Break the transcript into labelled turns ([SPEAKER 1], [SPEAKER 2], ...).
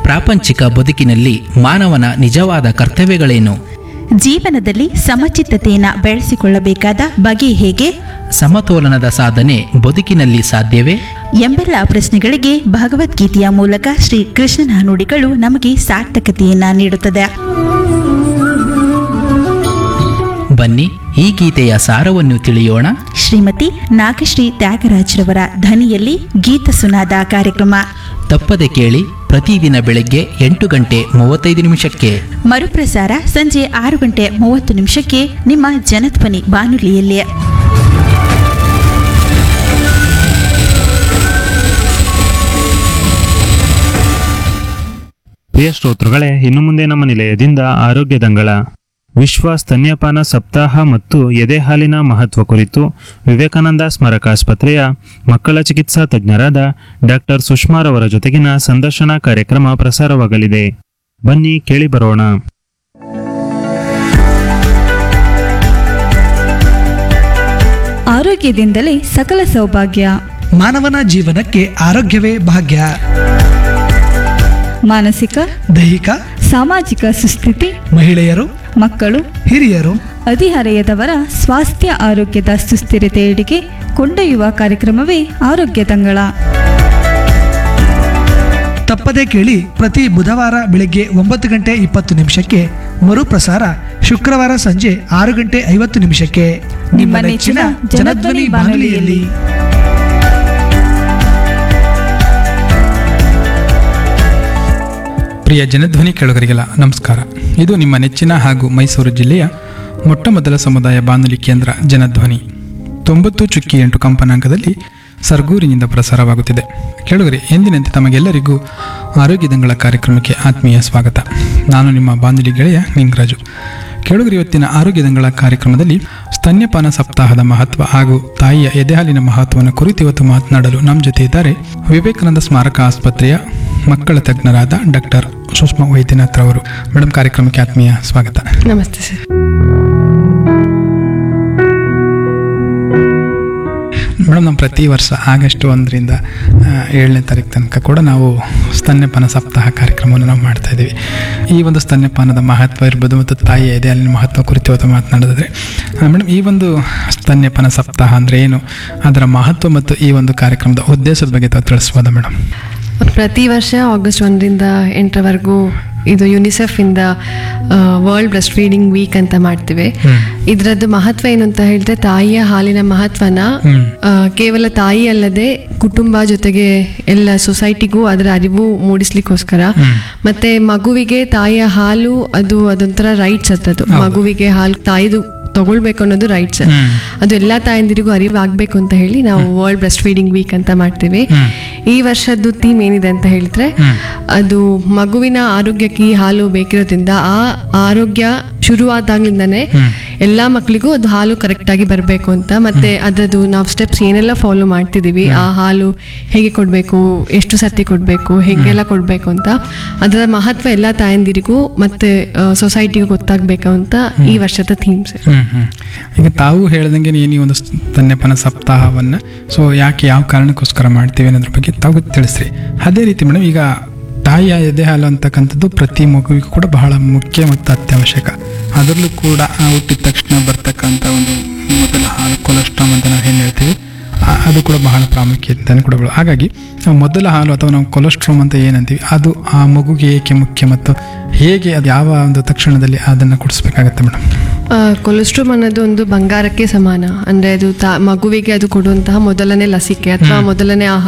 [SPEAKER 1] ಪ್ರಾಪಂಚಿಕ ಬದುಕಿನಲ್ಲಿ ಮಾನವನ ನಿಜವಾದ ಕರ್ತವ್ಯಗಳೇನು
[SPEAKER 2] ಜೀವನದಲ್ಲಿ ಸಮಚಿತ್ತತೆಯನ್ನು ಬೆಳೆಸಿಕೊಳ್ಳಬೇಕಾದ ಬಗೆ ಹೇಗೆ
[SPEAKER 1] ಸಮತೋಲನದ ಸಾಧನೆ ಬದುಕಿನಲ್ಲಿ ಸಾಧ್ಯವೇ
[SPEAKER 2] ಎಂಬೆಲ್ಲ ಪ್ರಶ್ನೆಗಳಿಗೆ ಭಗವದ್ಗೀತೆಯ ಮೂಲಕ ಶ್ರೀ ಕೃಷ್ಣನ ನುಡಿಗಳು ನಮಗೆ ಸಾರ್ಥಕತೆಯನ್ನ ನೀಡುತ್ತದೆ
[SPEAKER 1] ಬನ್ನಿ ಈ ಗೀತೆಯ ಸಾರವನ್ನು ತಿಳಿಯೋಣ
[SPEAKER 2] ಶ್ರೀಮತಿ ನಾಗಶ್ರೀ ತ್ಯಾಗರಾಜ್ರವರ ಧ್ವನಿಯಲ್ಲಿ ಗೀತ ಸುನಾದ ಕಾರ್ಯಕ್ರಮ
[SPEAKER 1] ತಪ್ಪದೆ ಕೇಳಿ ಪ್ರತಿದಿನ ಬೆಳಗ್ಗೆ ಎಂಟು ಗಂಟೆ ಮೂವತ್ತೈದು ನಿಮಿಷಕ್ಕೆ
[SPEAKER 2] ಮರುಪ್ರಸಾರ ಸಂಜೆ ಆರು ಗಂಟೆ ಮೂವತ್ತು ನಿಮಿಷಕ್ಕೆ ನಿಮ್ಮ ಜನಧ್ವನಿ ಬಾನುಲಿಯಲ್ಲಿ
[SPEAKER 3] ಪ್ರಿಯ ಶ್ರೋತೃಗಳೇ ಇನ್ನು ಮುಂದೆ ನಮ್ಮ ನಿಲಯದಿಂದ ಆರೋಗ್ಯ ದಂಗಳ ವಿಶ್ವ ಸ್ತನ್ಯಪಾನ ಸಪ್ತಾಹ ಮತ್ತು ಎದೆ ಹಾಲಿನ ಮಹತ್ವ ಕುರಿತು ವಿವೇಕಾನಂದ ಸ್ಮಾರಕಾಸ್ಪತ್ರೆಯ ಮಕ್ಕಳ ಚಿಕಿತ್ಸಾ ತಜ್ಞರಾದ ಡಾಕ್ಟರ್ ಸುಷ್ಮಾರವರ ಜೊತೆಗಿನ ಸಂದರ್ಶನ ಕಾರ್ಯಕ್ರಮ ಪ್ರಸಾರವಾಗಲಿದೆ ಬನ್ನಿ ಕೇಳಿ ಬರೋಣ
[SPEAKER 4] ಆರೋಗ್ಯದಿಂದಲೇ ಸಕಲ ಸೌಭಾಗ್ಯ
[SPEAKER 5] ಮಾನವನ ಜೀವನಕ್ಕೆ ಆರೋಗ್ಯವೇ ಭಾಗ್ಯ
[SPEAKER 4] ಮಾನಸಿಕ
[SPEAKER 5] ದೈಹಿಕ
[SPEAKER 4] ಸಾಮಾಜಿಕ ಸುಸ್ಥಿತಿ
[SPEAKER 5] ಮಹಿಳೆಯರು
[SPEAKER 4] ಮಕ್ಕಳು
[SPEAKER 5] ಹಿರಿಯರು
[SPEAKER 4] ಹದಿಹರೆಯದವರ ಸ್ವಾಸ್ಥ್ಯ ಆರೋಗ್ಯದ ಸುಸ್ಥಿರತೆಯೆಡೆಗೆ ಕೊಂಡೊಯ್ಯುವ ಕಾರ್ಯಕ್ರಮವೇ ಆರೋಗ್ಯ ತಂಗಳ
[SPEAKER 5] ತಪ್ಪದೇ ಕೇಳಿ ಪ್ರತಿ ಬುಧವಾರ ಬೆಳಗ್ಗೆ ಒಂಬತ್ತು ಗಂಟೆ ಇಪ್ಪತ್ತು ನಿಮಿಷಕ್ಕೆ ಮರುಪ್ರಸಾರ ಶುಕ್ರವಾರ ಸಂಜೆ ಆರು ಗಂಟೆ ಐವತ್ತು ನಿಮಿಷಕ್ಕೆ ನಿಮ್ಮ ನೆಚ್ಚಿನ ಜನಧ್ವನಿ ಬಾನುಲಿಯಲ್ಲಿ
[SPEAKER 6] ಪ್ರಿಯ ಜನಧ್ವನಿ ಕೆಳಗರಿಗೆಲ್ಲ ನಮಸ್ಕಾರ ಇದು ನಿಮ್ಮ ನೆಚ್ಚಿನ ಹಾಗೂ ಮೈಸೂರು ಜಿಲ್ಲೆಯ ಮೊಟ್ಟ ಮೊದಲ ಸಮುದಾಯ ಬಾನುಲಿ ಕೇಂದ್ರ ಜನಧ್ವನಿ ತೊಂಬತ್ತು ಚುಕ್ಕಿ ಎಂಟು ಕಂಪನಾಂಕದಲ್ಲಿ ಸರ್ಗೂರಿನಿಂದ ಪ್ರಸಾರವಾಗುತ್ತಿದೆ ಕೆಳಗರೆ ಎಂದಿನಂತೆ ತಮಗೆಲ್ಲರಿಗೂ ಆರೋಗ್ಯದಂಗಳ ಕಾರ್ಯಕ್ರಮಕ್ಕೆ ಆತ್ಮೀಯ ಸ್ವಾಗತ ನಾನು ನಿಮ್ಮ ಬಾನುಲಿ ಗೆಳೆಯ ನಿಂಗರಾಜು ಕೆಳಗರೆ ಇವತ್ತಿನ ಆರೋಗ್ಯದಂಗಳ ಕಾರ್ಯಕ್ರಮದಲ್ಲಿ ಸ್ತನ್ಯಪಾನ ಸಪ್ತಾಹದ ಮಹತ್ವ ಹಾಗೂ ತಾಯಿಯ ಎದೆಹಾಲಿನ ಮಹತ್ವವನ್ನು ಕುರಿತು ಇವತ್ತು ಮಾತನಾಡಲು ನಮ್ಮ ಜೊತೆ ಇದ್ದಾರೆ ವಿವೇಕಾನಂದ ಸ್ಮಾರಕ ಆಸ್ಪತ್ರೆಯ ಮಕ್ಕಳ ತಜ್ಞರಾದ ಡಾಕ್ಟರ್ ಸುಷ್ಮಾ ವೈದ್ಯನಾಥ್ ಅವರು ಮೇಡಮ್ ಕಾರ್ಯಕ್ರಮಕ್ಕೆ ಆತ್ಮೀಯ ಸ್ವಾಗತ
[SPEAKER 7] ನಮಸ್ತೆ ಸರ್
[SPEAKER 6] ಮೇಡಮ್ ನಾವು ಪ್ರತಿ ವರ್ಷ ಆಗಸ್ಟ್ ಒಂದರಿಂದ ಆ, ಏಳನೇ ತಾರೀಕು ತನಕ ಕೂಡ ನಾವು ಸ್ತನ್ಯಪಾನ ಸಪ್ತಾಹ ಕಾರ್ಯಕ್ರಮವನ್ನು ನಾವು ಮಾಡ್ತಾ ಇದ್ದೀವಿ ಈ ಒಂದು ಸ್ತನ್ಯಪಾನದ ಮಹತ್ವ ಇರ್ಬೋದು ಮತ್ತು ತಾಯಿಯ ಎದೆ ಹಾಲಿನ ಮಹತ್ವ ಕುರಿತು ಇವತ್ತು ಮಾತನಾಡಿದ್ರೆ ಮೇಡಮ್ ಈ ಒಂದು ಸ್ತನ್ಯಪಾನ ಸಪ್ತಾಹ ಅಂದರೆ ಏನು ಅದರ ಮಹತ್ವ ಮತ್ತು ಈ ಒಂದು ಕಾರ್ಯಕ್ರಮದ ಉದ್ದೇಶದ ಬಗ್ಗೆ ತಾವು ತಿಳಿಸ್ಬೋದಾ ಮೇಡಮ್
[SPEAKER 7] ಪ್ರತಿ ವರ್ಷ ಆಗಸ್ಟ್ ಒಂದರಿಂದ ಎಂಟರವರೆಗೂ ಇದು ಯುನಿಸೆಫ್ ಇಂದ ವರ್ಲ್ಡ್ ಬ್ರೆಸ್ಟ್ ಫೀಡಿಂಗ್ ವೀಕ್ ಅಂತ ಮಾಡ್ತೀವಿ ಇದರದ್ದು ಮಹತ್ವ ಏನು ಅಂತ ಹೇಳಿದ್ರೆ ತಾಯಿಯ ಹಾಲಿನ ಮಹತ್ವನ ಆ, ಕೇವಲ ತಾಯಿ ಅಲ್ಲದೆ ಕುಟುಂಬ ಜೊತೆಗೆ ಎಲ್ಲ ಸೊಸೈಟಿಗೂ ಅದರ ಅರಿವು ಮೂಡಿಸ್ಲಿಕ್ಕೋಸ್ಕರ ಮತ್ತೆ ಮಗುವಿಗೆ ತಾಯಿಯ ಹಾಲು ಅದು ಅದೊಂಥರ ರೈಟ್ಸ್ ಅದು ಮಗುವಿಗೆ ಹಾಲು ತಾಯಿದು ತಗೊಳ್ಬೇಕು ಅನ್ನೋದು ರೈಟ್ಸ್ ಅದು ಎಲ್ಲಾ ತಾಯಂದಿರಿಗೂ ಅರಿವಾಗಬೇಕು ಅಂತ ಹೇಳಿ ನಾವು ವರ್ಲ್ಡ್ ಬ್ರೆಸ್ಟ್ ಫೀಡಿಂಗ್ ವೀಕ್ ಅಂತ ಮಾಡ್ತೀವಿ ಈ ವರ್ಷದ್ದು ಥೀಮ್ ಏನಿದೆ ಅಂತ ಹೇಳಿದ್ರೆ ಅದು ಮಗುವಿನ ಆರೋಗ್ಯಕ್ಕೆ ಈ ಹಾಲು ಬೇಕಿರೋದ್ರಿಂದ ಆ ಆರೋಗ್ಯ ಶುರುವಾದಾಗ್ಲಿಂದಾನೇ ಎಲ್ಲಾ ಮಕ್ಕಳಿಗೂ ಅದು ಹಾಲು ಕರೆಕ್ಟ್ ಆಗಿ ಬರಬೇಕು ಅಂತ ಮತ್ತೆ ಅದರದ್ದು ನಾವು ಸ್ಟೆಪ್ಸ್ ಏನೆಲ್ಲ ಫಾಲೋ ಮಾಡ್ತಿದೀವಿ ಆ ಹಾಲು ಹೇಗೆ ಕೊಡಬೇಕು ಎಷ್ಟು ಸರ್ತಿ ಕೊಡಬೇಕು ಹೇಗೆಲ್ಲ ಕೊಡಬೇಕು ಅಂತ ಅದರ ಮಹತ್ವ ಎಲ್ಲ ತಾಯಂದಿರಿಗೂ ಮತ್ತೆ ಸೊಸೈಟಿಗೂ ಗೊತ್ತಾಗಬೇಕು ಅಂತ ಈ ವರ್ಷದ ಥೀಮ್ ಸರ್
[SPEAKER 6] ಹ್ಮ್ ಹ್ಮ್. ಈಗ ತಾವು ಹೇಳ್ದಂಗೆ ಏನು ಈ ಒಂದು ಸ್ತನ್ಯಪಾನ ಸಪ್ತಾಹವನ್ನು ಸೊ ಯಾಕೆ ಯಾವ ಕಾರಣಕ್ಕೋಸ್ಕರ ಮಾಡ್ತೀವಿ ಅನ್ನೋದ್ರ ಬಗ್ಗೆ ತಾವು ತಿಳಿಸ್ರಿ ಅದೇ ರೀತಿ ಮೇಡಮ್ ಈಗ ತಾಯಿಯ ಎದೆ ಹಾಲು ಅಂತಕ್ಕಂಥದ್ದು ಪ್ರತಿ ಮಗುವಿಗೂ ಕೂಡ ಬಹಳ ಮುಖ್ಯ ಮತ್ತು ಅತ್ಯವಶ್ಯಕ ಅದರಲ್ಲೂ ಕೂಡ ಆ ಹುಟ್ಟಿದ ತಕ್ಷಣ ಬರ್ತಕ್ಕಂಥ ಒಂದು ಮೊದಲ ಹಾಲು ಕೊಲೆಸ್ಟ್ರಾಮ್ ಅಂತ ನಾವು ಏನು ಹೇಳ್ತೀವಿ ಆ- ಅದು ಕೂಡ ಬಹಳ ಪ್ರಾಮುಖ್ಯತೆ ಕೂಡ ಬೀಳು. ಹಾಗಾಗಿ ಆ ಮೊದಲ ಹಾಲು ಅಥವಾ ನಾವು ಕೊಲೆಸ್ಟ್ರಾಮ್ ಅಂತ ಏನಂತೀವಿ ಅದು ಆ ಮಗುಗೆ ಏಕೆ ಮುಖ್ಯ ಮತ್ತು ಹೇಗೆ ಅದು ಯಾವ ಒಂದು ತಕ್ಷಣದಲ್ಲಿ ಅದನ್ನು ಕೊಡಿಸ್ಬೇಕಾಗತ್ತೆ ಮೇಡಮ್
[SPEAKER 7] ಕೊಲೆಸ್ಟ್ರಾಮ್ ಅನ್ನೋದು ಒಂದು ಬಂಗಾರಕ್ಕೆ ಸಮಾನ ಅಂದ್ರೆ ಅದು ತಾ ಮಗುವಿಗೆ ಅದು ಕೊಡುವಂತಹ ಮೊದಲನೇ ಲಸಿಕೆ ಅಥವಾ ಮೊದಲನೇ ಆಹಾರ